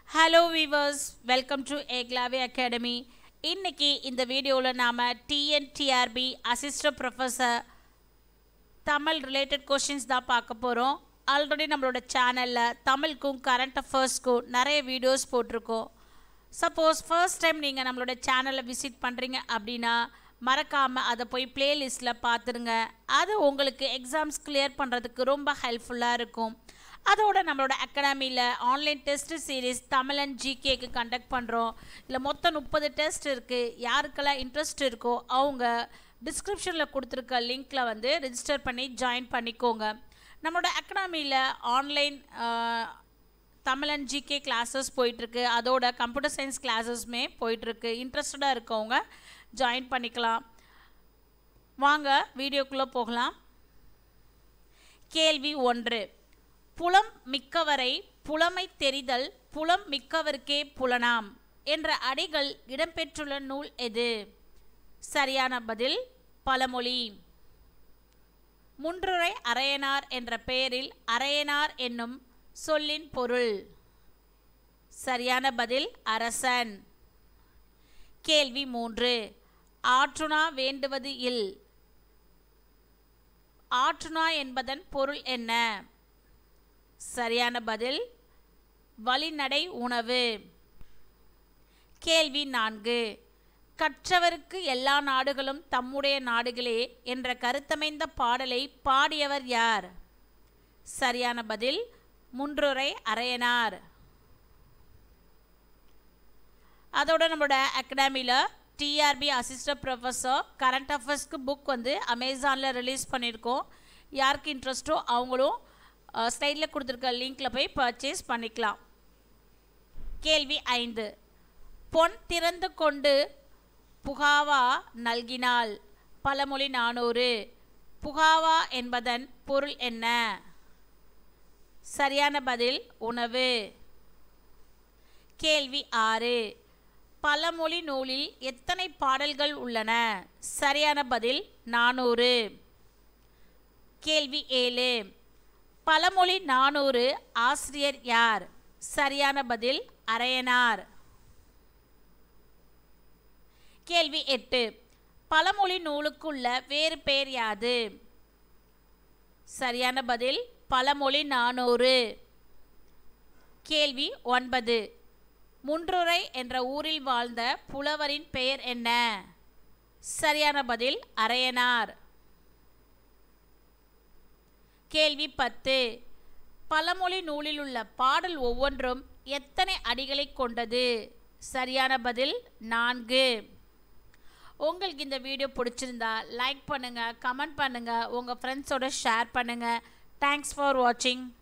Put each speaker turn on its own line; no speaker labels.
hello viewers welcome to Eklavya academy இன்னைக்கு இந்த வீடியோவில் நாம் TNTRB assistant professor Tamil related questions தான் பார்க்க போகிறோம் ஆல்ரெடி நம்மளோட சேனலில் தமிழுக்கும் கரண்ட் அஃபேர்ஸ்க்கும் நிறைய வீடியோஸ் போட்டிருக்கோம் சப்போஸ் ஃபர்ஸ்ட் டைம் நீங்கள் நம்மளோட சேனலை விசிட் பண்ணுறீங்க அப்படின்னா மறக்காமல் அதை போய் பிளேலிஸ்ட்டில் பார்த்துருங்க அது உங்களுக்கு எக்ஸாம்ஸ் கிளியர் பண்ணுறதுக்கு ரொம்ப ஹெல்ப்ஃபுல்லாக இருக்கும் அதோட நம்மளோட அகாடமியில் online test series Tamil and ஜிகேக்கு கண்டக்ட் பண்ணுறோம் இல்லை மொத்தம் முப்பது டெஸ்ட் இருக்குது யாருக்கெல்லாம் இன்ட்ரெஸ்ட் இருக்கோ அவங்க டிஸ்கிரிப்ஷனில் கொடுத்துருக்க லிங்க்கில் வந்து ரிஜிஸ்டர் பண்ணி ஜாயின் பண்ணிக்கோங்க நம்மளோட அகாடமியில் online Tamil and GK classes போயிட்டுருக்கு அதோட கம்ப்யூட்டர் சயின்ஸ் கிளாஸஸுமே போயிட்டுருக்கு இன்ட்ரெஸ்டடாக இருக்கவங்க ஜாயின் பண்ணிக்கலாம் வாங்க வீடியோக்குள்ளே போகலாம் கேள்வி ஒன்று புலம் மிக்கவரை புலமை தெரிதல் புலம் மிக்கவருக்கே புலனாம் என்ற அடிகள் இடம்பெற்றுள்ள நூல் எது சரியான பதில் பழமொழி முன்றுரை அரையனார் என்ற பெயரில் அரையனார் என்னும் சொல்லின் பொருள் சரியான பதில் அரசன் கேள்வி மூன்று ஆற்றுணா வேண்டுவது இல் ஆற்றுணா என்பதன் பொருள் என்ன சரியான பதில் வழிநடை உணவு கேள்வி நான்கு கற்றவருக்கு எல்லா நாடுகளும் தம்முடைய நாடுகளே என்ற கருத்தமைந்த பாடலை பாடியவர் யார் சரியான பதில் முன்றுரை அரையனார் அதோட நம்மளோட அகாடமியில் டிஆர்பி அசிஸ்டன்ட் ப்ரொஃபஸர் கரண்ட் அஃபேர்ஸ்க்கு புக் வந்து அமேசானில் ரிலீஸ் பண்ணியிருக்கோம் யாருக்கு இன்ட்ரெஸ்ட்டோ அவங்களும் ஸ்லைடில் கொடுத்துருக்க லிங்க்கில் போய் பர்ச்சேஸ் பண்ணிக்கலாம் கேள்வி ஐந்து பொன் திறந்து கொண்டு புகாவா நல்கினாள் பழமொழி நானூறு புகாவா என்பதன் பொருள் என்ன சரியான பதில் உணவு கேள்வி ஆறு பழமொழி நூலில் எத்தனை பாடல்கள் உள்ளன சரியான பதில் நானூறு கேள்வி ஏழு பழமொழி நானூறு ஆசிரியர் யார் சரியான பதில் அரையனார் கேள்வி எட்டு பழமொழி நூலுக்குள்ள வேறு பெயர் யாது சரியான பதில் பழமொழி நானூறு கேள்வி ஒன்பது முன்றுரை என்ற ஊரில் வாழ்ந்த புலவரின் பெயர் என்ன சரியான பதில் அரையனார் கேள்வி பத்து பழமொழி நூலில் உள்ள பாடல் ஒவ்வொன்றும் எத்தனை அடிகளை கொண்டது சரியான பதில் நான்கு உங்களுக்கு இந்த வீடியோ பிடிச்சிருந்தா லைக் பண்ணுங்கள் கமெண்ட் பண்ணுங்கள் உங்கள் ஃப்ரெண்ட்ஸோட ஷேர் பண்ணுங்கள் தேங்க்ஸ் ஃபார் வாட்சிங்